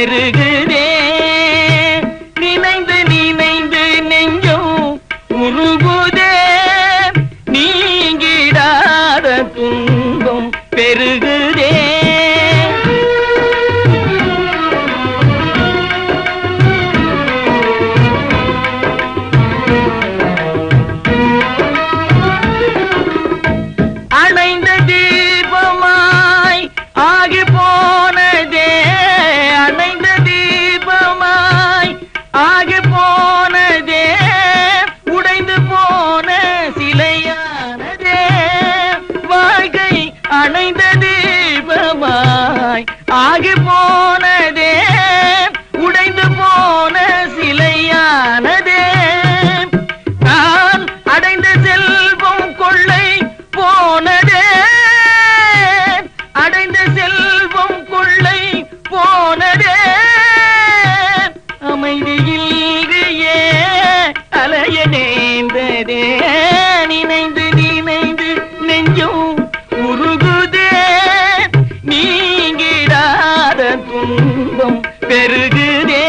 பெருகுதே நினைந்து நினைந்து நெஞ்சம் உருகுதே நீங்கிடாத துன்பம் பெருகுதே அணைந்த தீபமாய் ஆகி போனதே அணைந்த தீபமாய் ஆகி போனதே உடைந்து போன சிலையானதே வாழ்க்கை அணைந்த தீபமாய் ஆகி போனதே உடைந்து போன சிலையானதே நான் அடைந்த செல்வம் கொள்ளை போனதே அடைந்த செல்வம் கொள்ளை போனதே அமைதியில்லையே அலைய நேர்ந்ததே நினைந்து நினைந்து நெஞ்சும் உருகுதே நீங்கிடாத துன்பம் பெருகுதே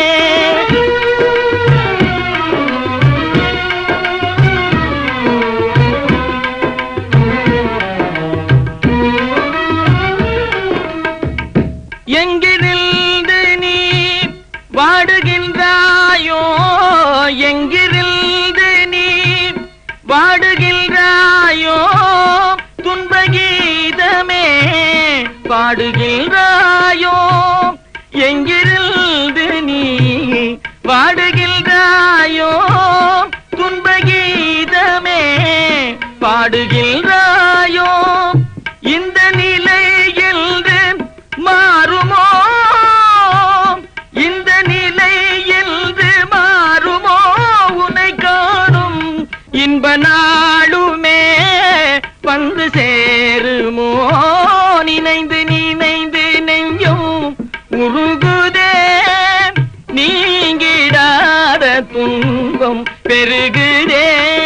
எங்கிருந்து நீ வாடுகின்றாயோ எங்கிருந்து நீ வாடுகின்றாயோ துன்ப கீதமே பாடுகின்றாயோ எங்கிருந்து நீ வாடுகின்றாயோ துன்ப கீதமே பாடுகின்றாயோ இந்த நிலை என்று மாறுமோ இந்த நிலை என்று மாறுமோ உன்னை காணும் இன்ப நாளுமே வந்து சேருமோ நினைந்து நினைந்து நெஞ்சும் உருகுதே நீங்கிடாத துன்பம் பெருகுதே